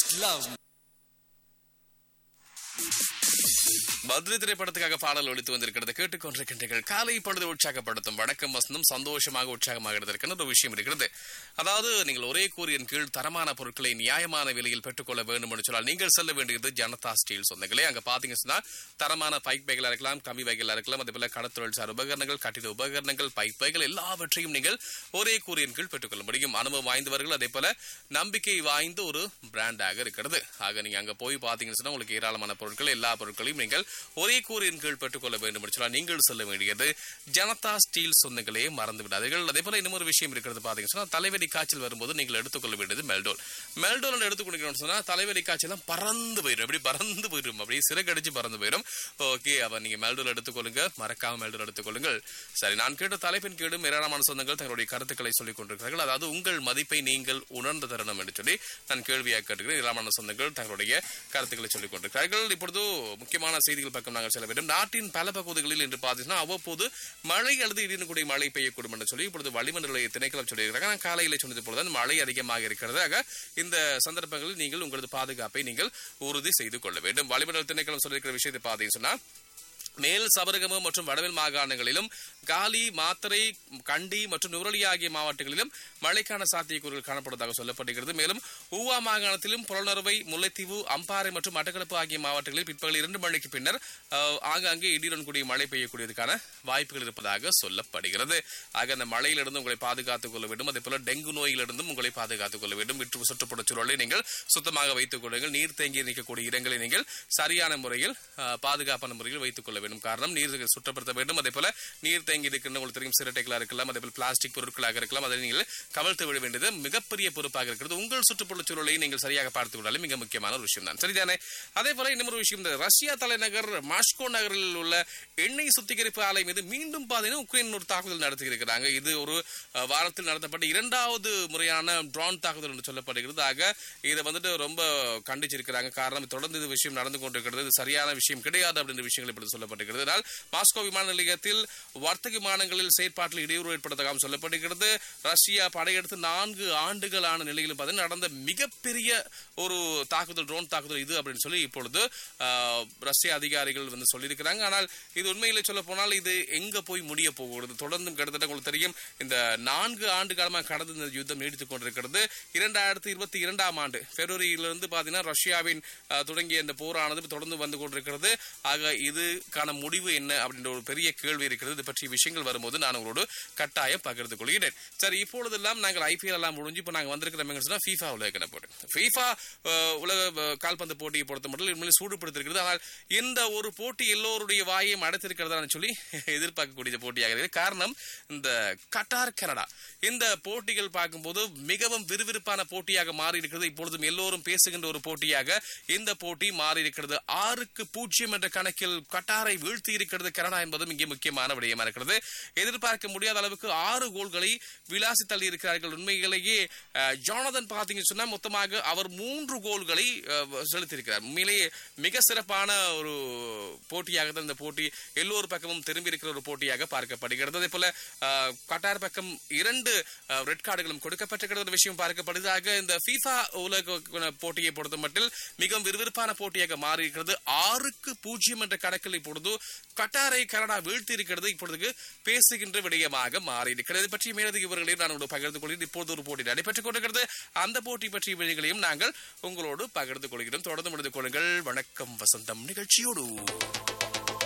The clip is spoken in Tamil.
love. பத்ரி திரைப்படத்துக்காக பாடல் ஒழித்து வந்திருக்கிறது கேட்டுக்கொண்டிருக்கின்றீர்கள் காலை பொழுது உற்சாகப்படுத்தும் வணக்கம் வசந்தம் சந்தோஷமாக உற்சாகமாக இருக்கின்ற ஒரு விஷயம் இருக்கிறது அதாவது நீங்கள் ஒரே கூறியின் கீழ் தரமான பொருட்களை நியாயமான விலையில் பெற்றுக்கொள்ள வேண்டும் என்று சொன்னால் நீங்கள் செல்ல வேண்டியது ஜனதா ஸ்டீல் சொந்தங்களே அங்க பாத்தீங்க சொன்னா தரமான பைப் பைகளா இருக்கலாம் கம்மி பைகளா இருக்கலாம் அதே போல கடத்தொழில் சார் உபகரணங்கள் கட்டிட உபகரணங்கள் பைப் பைகள் எல்லாவற்றையும் நீங்கள் ஒரே கூறியின் கீழ் பெற்றுக்கொள்ள முடியும் அனுபவம் வாய்ந்தவர்கள் அதே போல நம்பிக்கை வாய்ந்த ஒரு பிராண்டாக இருக்கிறது ஆக நீங்க அங்க போய் பாத்தீங்கன்னு சொன்னா உங்களுக்கு ஏராளமான பொருட்கள் எல்லா பொருட்களையும் நீங்கள் ஒரே கூறியின் கீழ் பெற்றுக்கொள்ள வேண்டும் என்று சொன்னால் நீங்கள் செல்ல வேண்டியது ஜனதா ஸ்டீல் சொந்தங்களே மறந்து விடாதீர்கள் அதே போல இன்னொரு விஷயம் இருக்கிறது பாத்தீங்கன்னா சொன்னா தலைவலி காய்ச்சல் வரும்போது நீங்கள் எடுத்துக்கொள்ள வேண்டியது மெல்டோல் மெல்டோல் எடுத்துக்கொள்ளணும்னு சொன்னா தலைவலி காய்ச்சல் எல்லாம் பறந்து போயிடும் அப்படி பறந்து போயிடும் அப்படியே சிறகடிச்சு பறந்து போயிடும் ஓகே அவ நீங்க மெல்டோல் எடுத்துக்கொள்ளுங்க மறக்காம மெல்டோல் எடுத்துக்கொள்ளுங்கள் சரி நான் கேட்ட தலைப்பின் கீழும் ஏராளமான சொந்தங்கள் தங்களுடைய கருத்துக்களை சொல்லிக் கொண்டிருக்கிறார்கள் அதாவது உங்கள் மதிப்பை நீங்கள் உணர்ந்த தருணம் என்று சொல்லி நான் கேள்வியாக கேட்டுக்கிறேன் ஏராளமான சொந்தங்கள் தங்களுடைய கருத்துக்களை சொல்லிக் கொண்டிருக்கிறார்கள் இப்பொழுது முக்கியமான செய்திகள் பக்கம் நாங்கள் செல்ல வேண்டும் நாட்டின் பல பகுதிகளில் என்று பார்த்தீங்கன்னா அவ்வப்போது மழை அல்லது இடிந்து கூடிய மழை பெய்யக்கூடும் என்று சொல்லி இப்பொழுது வளிமண்டல திணைக்களம் சொல்லியிருக்கிறாங்க நான் காலையில் சொன்னது போல தான் மழை அதிகமாக இருக்கிறது ஆக இந்த சந்தர்ப்பங்களில் நீங்கள் உங்களது பாதுகாப்பை நீங்கள் உறுதி செய்து கொள்ள வேண்டும் வளிமண்டல திணைக்களம் சொல்லியிருக்கிற விஷயத்தை பார்த்தீங்கன்னு சொன்னா மேல் சபரகமு மற்றும் வடமேல் மாகாணங்களிலும் காலி மாத்தரை கண்டி மற்றும் நுரலி ஆகிய மாவட்டங்களிலும் மழைக்கான சாத்தியக்கூறுகள் காணப்படுவதாக சொல்லப்படுகிறது மேலும் ஊவா மாகாணத்திலும் புலனறுவை முல்லைத்தீவு அம்பாறை மற்றும் மட்டக்களப்பு ஆகிய மாவட்டங்களில் பிற்பகல் இரண்டு மணிக்கு பின்னர் அஹ், ஆங்காங்கே இடியுடன் கூடிய மழை பெய்யக்கூடியதுக்கான வாய்ப்புகள் இருப்பதாக சொல்லப்படுகிறது ஆக அந்த மழையிலிருந்து உங்களை பாதுகாத்துக் கொள்ள வேண்டும் அதே போல டெங்கு நோயிலிருந்தும் உங்களை பாதுகாத்துக் கொள்ள வேண்டும் விற்று சுற்றுப்புற சூழலை நீங்கள் சுத்தமாக வைத்துக் கொள்ளுங்கள் நீர் தேங்கி நிற்கக்கூடிய இடங்களை நீங்கள் சரியான முறையில் அஹ், பாதுகாப்பான முறையில் வைத்துக் கொள்ள வேண்டும் காரணம் நீர் சுத்தப்படுத்த வேண்டும் அதே போல நீர் தேங்கி இருக்கின்ற உங்களுக்கு தெரியும் சிரட்டைகளா இருக்கலாம் அதே போல பிளாஸ்டிக் பொருட்களாக இருக்கலாம் அதை நீங்கள் கவிழ்த்து விட வேண்டியது மிகப்பெரிய பொறுப்பாக இருக்கிறது உங்கள் சுற்றுப்புற சூழலை நீங்கள் சரியாக பார்த்துக் கொண்டாலும் மிக முக்கியமான ஒரு விஷயம் தான் சரிதானே அதே போல இன்னொரு விஷயம் இந்த ரஷ்யா தலைநகர் மாஸ்கோ நகரில் உள்ள எண்ணெய் சுத்திகரிப்பு ஆலை மீது மீண்டும் பாத்தீங்கன்னா உக்ரைன் ஒரு தாக்குதல் நடத்தி இருக்கிறாங்க இது ஒரு அஹ், வாரத்தில் நடத்தப்பட்ட இரண்டாவது முறையான ட்ரோன் தாக்குதல் என்று சொல்லப்படுகிறது ஆக இதை வந்துட்டு ரொம்ப கண்டிச்சிருக்கிறாங்க காரணம் தொடர்ந்து இது விஷயம் நடந்து கொண்டிருக்கிறது இது சரியான விஷயம் கிடையாது அப்படின்ற விஷயங்கள் இப்படி சொல்லப்பட்டிருக்கிறது இதனால் மாஸ்கோ விமான நிலையத்தில் வர்த்தக விமானங்களில் செயற்பாட்டில் இடையூறு ஏற்படுத்ததாக சொல்லப்படுகிறது ரஷ்யா படையெடுத்து நான்கு ஆண்டுகளான நிலையில் பார்த்தீங்கன்னா நடந்த மிகப்பெரிய ஒரு தாக்குதல் ட்ரோன் தாக்குதல் இது அப்படின்னு சொல்லி இப்பொழுது ஆஹ், ரஷ்ய அதிகாரிகள் வந்து சொல்லியிருக்கிறாங்க ஆனால் இது உண்மையிலே சொல்ல போனால் இது எங்க போய் முடிய போகிறது தொடர்ந்தும் கிட்டத்தட்ட உங்களுக்கு தெரியும் இந்த நான்கு ஆண்டு காலமாக கடந்த இந்த யுத்தம் நீடித்துக் கொண்டிருக்கிறது இரண்டாயிரத்தி இருபத்தி இரண்டாம் ஆண்டு பிப்ரவரியிலிருந்து பாத்தீங்கன்னா ரஷ்யாவின் ஆஹ், தொடங்கிய இந்த போரானது தொடர்ந்து வந்து கொண்டிருக்கிறது ஆக இதுக்கான முடிவு என்ன அப்படின்ற ஒரு பெரிய கேள்வி இருக்கிறது இது பற்றிய விஷயங்கள் வரும்போது நான் உங்களோடு கட்டாயம் பகிர்ந்து கொள்கிறேன் சரி இப்பொழுதெல்லாம் நாங்கள் ஐபிஎல் எல்லாம் முடிஞ்சு இப்போ நாங்கள் வந்திருக்கிறோம் சொன்னா FIFA உலக கிண போட்டு FIFA அஹ், உலக அஹ், கால்பந்து போட்டியை பொறுத்த மட்டும் உண்மையிலே சூடுபடுத்திருக்கிறது ஆனால் இந்த ஒரு போட்டி எல்லோருடைய வாயையும் அடைத்திருக்கிறதான்னு சொல்லி எதிர்பார்க்கக்கூடிய போட்டியாக இருக்குது காரணம் இந்த கட்டார் கனடா இந்த போட்டிகள் பார்க்கும்போது மிகவும் விறுவிறுப்பான போட்டியாக மாறி இருக்கிறது இப்பொழுதும் எல்லோரும் பேசுகின்ற ஒரு போட்டியாக இந்த போட்டி மாறி இருக்கிறது ஆறுக்கு பூஜ்ஜியம் என்ற கணக்கில் கட்டாரை வீழ்த்தி இருக்கிறது கனடா என்பதும் இங்கே முக்கியமான விடயமா இருக்கிறது எதிர்பார்க்க முடியாத அளவுக்கு ஆறு கோல்களை விளாசி தள்ளி இருக்கிறார்கள் உண்மையிலேயே அஹ், ஜானதன் பார்த்தீங்கன்னு சொன்னா மொத்தமாக அவர் மூன்று கோல்களை அஹ், செலுத்தியிருக்கிறார் உண்மையிலேயே மிக சிறப்பான ஒரு போட்டியாக தான் இந்த போட்டி எல்லோரு பக்கமும் திரும்பி இருக்கிற ஒரு போட்டியாக பார்க்கப்படுகிறது அதே போல அஹ், கட்டார் பக்கம் இரண்டு ரெட் கார்டுகளும் கொடுக்கப்பட்டிருக்கிற ஒரு விஷயம் பார்க்கப்படுது ஆக இந்த FIFA உலக போட்டியை பொறுத்த மட்டில் மிகவும் விறுவிறுப்பான போட்டியாக மாறி இருக்கிறது ஆறுக்கு பூஜ்ஜியம் என்ற கணக்கில் இப்பொழுது கட்டாரை கனடா வீழ்த்தி இருக்கிறது இப்பொழுது பேசுகின்ற விடயமாக மாறி இருக்கிறது இது பற்றிய மேலதிக விவரங்களையும் நான் உங்களோடு பகிர்ந்து கொள்கிறேன் இப்போது ஒரு போட்டி நடைபெற்றுக் கொண்டிருக்கிறது அந்த போட்டி பற்றிய விவரங்களையும் நாங்கள் உங்களோடு பகிர்ந்து கொள்கிறோம் தொடர்ந்து முடிந்து கொள்ளுங்கள் வணக்கம் வசந்தம் நிகழ்ச்சியோடு